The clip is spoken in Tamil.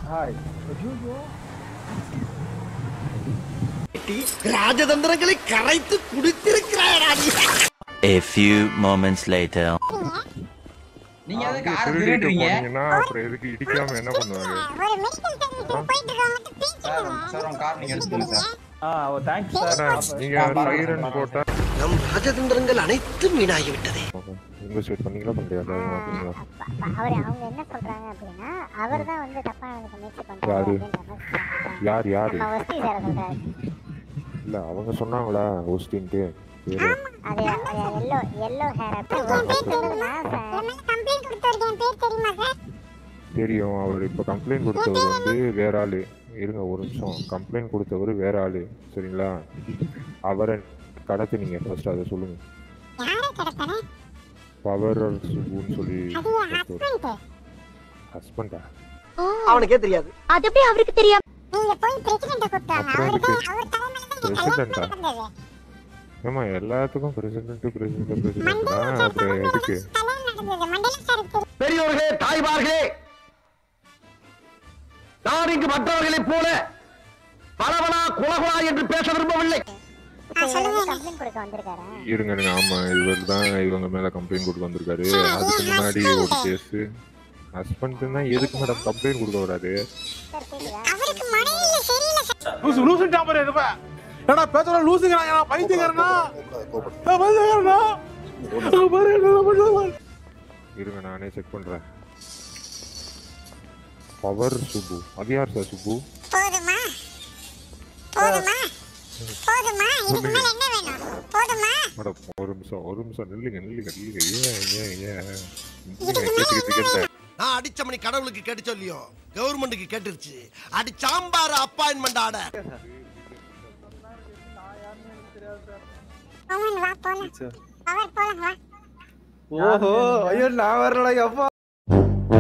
ஹாய் ஐயோ ராஜதந்திரங்களை கரைத்து குடித்திருக்கிறாயடா நீ A few moments later. நீங்க எதுக்கு கார் திருடிட்டு திருடுறீங்க போனீங்கன்னா அப்புறம் எதுக்கு இடிக்காம என்ன பண்ணுவாங்க ஒரு மெடிக்கல் சர்வீஸ் போயிட்டு இருக்கவங்க சார் சார் உங்க கார் நீங்க எடுத்துக்கோங்க சார் ஆ ஓ தேங்க்ஸ் சார் ஆனா, நீங்க சைரன் போட்டா நம் ராஜதந்திரங்கள் அனைத்தும் வீணாகிவிட்டதே இன்வெஸ்ட் பண்ணீங்களா பண்றியா அப்படிங்களா அவர் அவங்க என்ன சொல்றாங்க அப்படின்னா அவர் தான் வந்து தப்பா நடந்துக்க முயற்சி பண்றாரு யாரு? அப்படின்ற மாதிரி சொல்றாங்க. யார் யாரு நம்ம வஸ்தி சார் சொல்றாரு இல்ல அவங்க சொன்னாங்களா ஹோஸ்டின்ட்டு பேரு அது எல்லோ எல்லோ ஹேர் அப்படி சொன்னதுன்னா கம்ப்ளைண்ட் கொடுத்துருக்கேன் பேர் தெரியுமா சார் தெரியும் அவர் இப்ப கம்ப்ளைண்ட் கொடுத்தவர் வந்து வேற ஆளு இருங்க ஒரு நிமிஷம் கம்ப்ளைண்ட் கொடுத்தவர் வேற ஆளு சரிங்களா அவரை கடத்துனீங்க ஃபர்ஸ்ட் அதை சொல்லுங்க யாரை கடத்தானே பவர் சுபுன்னு சொல்லி அது ஹஸ்பண்ட் ஹஸ்பண்டா அவனுக்கே தெரியாது அது எப்படி அவருக்கு தெரியும் நீங்க போய் பிரசிடென்ட்ட கூப்பிட்டாங்க அப்புறம் அவருக்கு எதுக்கு? அவர் தலைமையில தான் இங்க President-ஆ? கல்யாணம் நடந்தது ஏமா எல்லாத்துக்கும் president president president Mandela sir அப்புறம் எதுக்கு கல்யாணம் நடந்தது மண்டேலா சாருக்கு தெரியும் பெரியோர்களே தாய்மார்களே நான் இங்கு மற்றவர்களைப் போல பலவனா குலகுலா என்று பேச விரும்பவில்லை சொல்லுங்க கம்ப்ளைண்ட் கொடுக்க வந்திருக்காரா இருங்க இருங்க ஆமா இவர் தான் இவங்க மேல கம்ப்ளைண்ட் கொடுக்க வந்திருக்காரு அதுக்கு முன்னாடி ஒரு கேஸ் ஹஸ்பண்ட்னா எதுக்கு மேடம் கம்ப்ளைண்ட் கொடுக்க வராரு சார் கேக்குதா அவருக்கு மனைவியில சரியில்லை சார் லூசு லூசுட்டா பாரு இருப்ப ஏடா பேசுற லூசுங்கிறான் ஏடா பைத்தியக்காரனா ஏய், பைத்தியக்காரனா அங்க பாரு என்ன பண்ணுது பாரு. இருங்க நானே செக் பண்றேன் பவர் சுப்பு அது யார் சார் சுப்பு போதுமா போதுமா போதுமா இதுக்கு மேல என்ன வேணும் போதுமா மேடம் ஒரு நிமிஷம் ஒரு நிமிஷம் நில்லுங்க நில்லுங்க நில்லுங்க ஏன் ஏன் ஏன் நில்லுங்க, கேட்டுக்கிட்டு இருக்கேன் நான் அடிச்ச மணி கடவுளுக்கு கேட்டு சொல்லியோ கவர்மெண்ட்டுக்கு கேட்டுருச்சு அடி சாம்பார் அப்பாயின்மெண்ட் ஆட அவன் வா போலாம் அவர் போலாம் வா ஓஹோ ஐயோ நான் வரல அப்பா